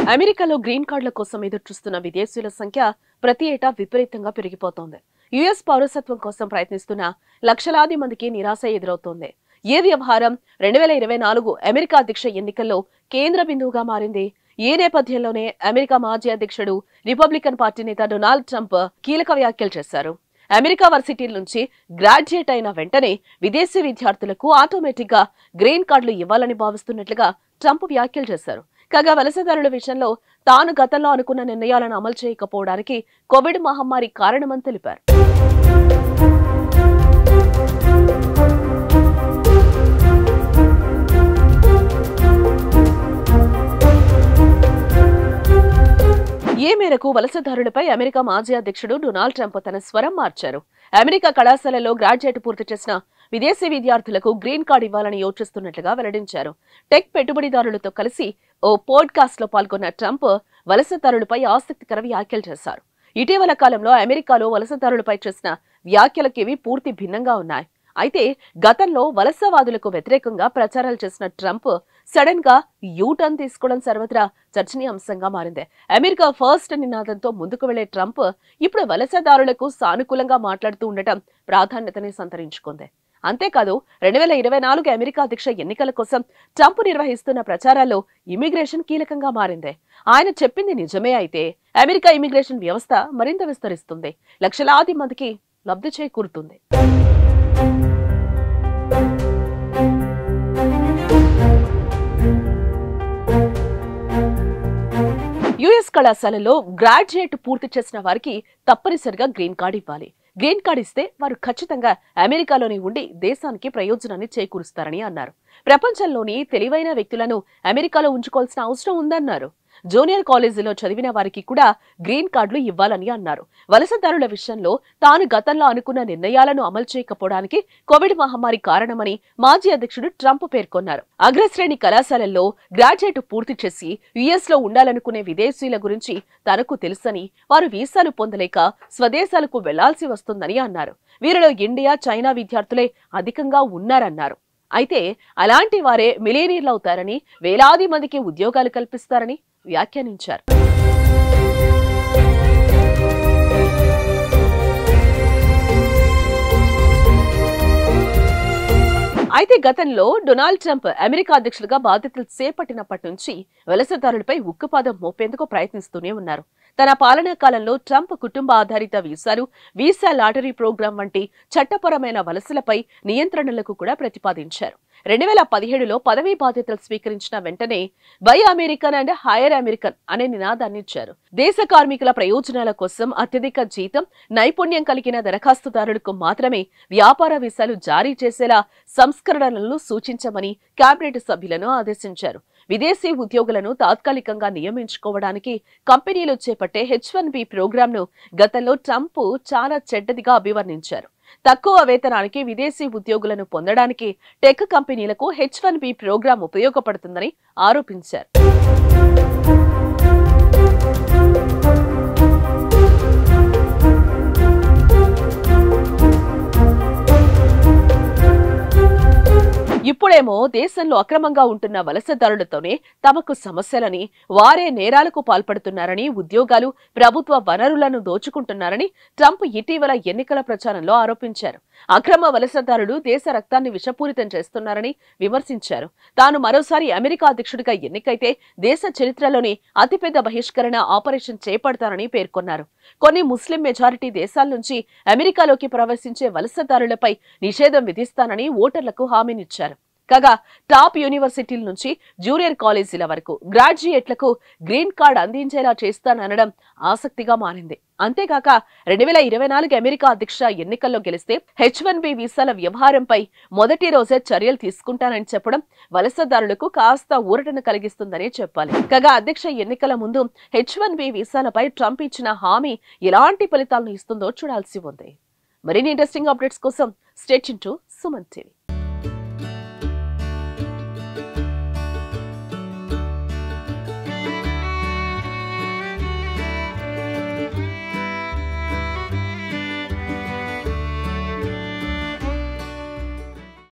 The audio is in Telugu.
అమెరికాలో గ్రీన్ కార్డుల కోసం ఎదురుచూస్తున్న విదేశీయుల సంఖ్య ప్రతి ఏటా విపరీతంగా పెరిగిపోతోంది యుఎస్ పౌరసత్వం కోసం ప్రయత్నిస్తున్న లక్షలాది మందికి నిరాశ ఎదురవుతోంది ఏ వ్యవహారం రెండు వేల ఇరవై నాలుగు అమెరికా అధ్యక్ష ఎన్నికల్లో కేంద్ర బిందువుగా మారింది ఈ నేపథ్యంలోనే అమెరికా మాజీ అధ్యక్షుడు రిపబ్లికన్ పార్టీ నేత డొనాల్డ్ ట్రంప్ కీలక వ్యాఖ్యలు చేశారు అమెరికా వర్సిటీల నుంచి గ్రాడ్యుయేట్ అయిన వెంటనే విదేశీ విద్యార్థులకు ఆటోమేటిక్ గా గ్రీన్ కార్డులు ఇవ్వాలని భావిస్తున్నట్లుగా ట్రంప్ వ్యాఖ్యలు చేశారు కాగా వలసదారుల విషయంలో తాను గతంలో అనుకున్న నిర్ణయాలను అమలు చేయకపోవడానికి కోవిడ్ మహమ్మారి కారణమని తెలిపారు ఈ మేరకు వలసదారులపై అమెరికా మాజీ అధ్యక్షుడు డొనాల్డ్ ట్రంప్ తన స్వరం మార్చారు అమెరికా కళాశాలలో గ్రాడ్యుయేట్ పూర్తి చేసిన విదేశీ విద్యార్థులకు గ్రీన్ కార్డు ఇవ్వాలని యోచిస్తున్నట్లుగా వెల్లడించారు టెక్ పెట్టుబడిదారులతో కలిసి ఓ పోడ్కాస్ట్ లో పాల్గొన్న ట్రంప్ వలసదారులపై ఆసక్తికర వ్యాఖ్యలు చేశారు ఇటీవల కాలంలో అమెరికాలో వలసదారులపై చేసిన వ్యాఖ్యలకివి పూర్తి భిన్నంగా ఉన్నాయి అయితే గతంలో వలసవాదులకు వ్యతిరేకంగా ప్రచారాలు చేసిన ట్రంప్ సడన్ గా యూటర్న్ తీసుకోవడం సర్వత్రా చర్చనీయాంశంగా మారింది అమెరికా ఫస్ట్ నినాదంతో ముందుకు వెళ్లే ట్రంప్ ఇప్పుడు వలసదారులకు సానుకూలంగా మాట్లాడుతూ ఉండటం ప్రాధాన్యతని సంతరించుకుంది అంతేకాదు రెండు వేల ఇరవై నాలుగు అమెరికా అధ్యక్ష ఎన్నికల కోసం ట్రంప్ నిర్వహిస్తున్న ప్రచారాల్లో ఇమిగ్రేషన్ కీలకంగా మారింది ఆయన చెప్పింది నిజమే అయితే అమెరికా ఇమిగ్రేషన్ వ్యవస్థ మరింత విస్తరిస్తుంది లక్షలాది మందికి లబ్ధి చేకూరుతుంది యుఎస్ కళాశాలలో గ్రాడ్యుయేట్ పూర్తి చేసిన వారికి తప్పనిసరిగా గ్రీన్ కార్డ్ ఇవ్వాలి గ్రీన్ కార్డ్ ఇస్తే వారు ఖచ్చితంగా అమెరికాలోనే ఉండి దేశానికి ప్రయోజనాన్ని చేకూరుస్తారని అన్నారు ప్రపంచంలోని తెలివైన వ్యక్తులను అమెరికాలో ఉంచుకోవాల్సిన అవసరం ఉందన్నారు జూనియర్ కాలేజీలో చదివిన వారికి కూడా గ్రీన్ కార్డులు ఇవ్వాలని అన్నారు వలసదారుల విషయంలో తాను గతంలో అనుకున్న నిర్ణయాలను అమలు చేయకపోవడానికి కోవిడ్ మహమ్మారి కారణమని మాజీ అధ్యక్షుడు ట్రంప్ పేర్కొన్నారు అగ్రశ్రేణి కళాశాలల్లో గ్రాడ్యుయేట్ పూర్తి చేసి యుఎస్ లో ఉండాలనుకునే విదేశీయుల గురించి తనకు తెలుసని వారు వీసాలు పొందలేక స్వదేశాలకు వెళ్లాల్సి వస్తుందని అన్నారు వీరిలో ఇండియా చైనా విద్యార్థులే అధికంగా ఉన్నారన్నారు అయితే అలాంటి వారే మిలీనియర్లు అవుతారని వేలాది మందికి ఉద్యోగాలు కల్పిస్తారని వ్యాఖ్యానించారు అయితే గతంలో డొనాల్డ్ ట్రంప్ అమెరికా అధ్యక్షులుగా బాధ్యతలు చేపట్టినప్పటి నుంచి వలసదారులపై ఉక్కుపాదం మోపేందుకు ప్రయత్నిస్తూనే ఉన్నారు తన పాలనా కాలంలో ట్రంప్ కుటుంబ ఆధారిత వీసాలు వీసా లాటరీ ప్రోగ్రాం వంటి చట్టపరమైన వలసలపై నియంత్రణలకు కూడా ప్రతిపాదించారు రెండు వేల పదిహేడులో పదవీ బాధ్యతలు స్వీకరించిన వెంటనే buy American and hire American అనే నినాదాన్ని ఇచ్చారు దేశ కార్మికుల ప్రయోజనాల కోసం అత్యధిక జీతం నైపుణ్యం కలిగిన దరఖాస్తుదారులకు మాత్రమే వ్యాపార వీసాలు జారీ చేసేలా సంస్కరణలను సూచించమని కేబినెట్ సభ్యులను ఆదేశించారు విదేశీ ఉద్యోగులను తాత్కాలికంగా నియమించుకోవడానికి కంపెనీలు చేపట్టే హెచ్ వన్ బి ప్రోగ్రాంను గతంలో ట్రంప్ చాలా చెడ్డదిగా అభివర్ణించారు తక్కువ వేతనానికి విదేశీ ఉద్యోగులను పొందడానికి టెక్ కంపెనీలకు హెచ్ వన్ బి ప్రోగ్రాం ఉపయోగపడుతుందని ఆరోపించారు ఇప్పుడేమో దేశంలో అక్రమంగా ఉంటున్న వలసదారులతోనే తమకు సమస్యలని వారే నేరాలకు పాల్పడుతున్నారని ఉద్యోగాలు ప్రభుత్వ వనరులను దోచుకుంటున్నారని ట్రంప్ ఇటీవల ఎన్నికల ప్రచారంలో ఆరోపించారు అక్రమ వలసదారులు దేశ రక్తాన్ని విషపూరితం చేస్తున్నారని విమర్శించారు తాను మరోసారి అమెరికా అధ్యక్షుడిగా ఎన్నికైతే దేశ చరిత్రలోనే అతిపెద్ద బహిష్కరణ ఆపరేషన్ చేపడతారని పేర్కొన్నారు కొన్ని ముస్లిం మెజారిటీ దేశాల నుంచి అమెరికాలోకి ప్రవేశించే వలసదారులపై నిషేధం విధిస్తానని ఓటర్లకు హామీనిచ్చారు కాగా టాప్ యూనివర్సిటీల నుంచి జూనియర్ కాలేజీల వరకు గ్రాడ్యుయేట్లకు గ్రీన్ కార్డ్ అందించేలా చేస్తాననడం ఆసక్తిగా మారింది అంతేకాక రెండు వేల ఇరవై నాలుగు అమెరికా అధ్యక్ష ఎన్నికల్లో గెలిస్తే హెచ్ వన్ బి వీసాల వ్యవహారంపై మొదటి రోజే చర్యలు తీసుకుంటానని చెప్పడం వలసదారులకు కాస్త ఊరటను కలిగిస్తుందనే చెప్పాలి కాగా అధ్యక్ష ఎన్నికల ముందు హెచ్ వన్ బి వీసాలపై ట్రంప్ ఇచ్చిన హామీ ఎలాంటి ఫలితాలను ఇస్తుందో చూడాల్సి ఉంది మరిన్ని ఇంట్రెస్టింగ్ అప్డేట్స్ కోసం స్టేట్ టు సుమన్ టీవీ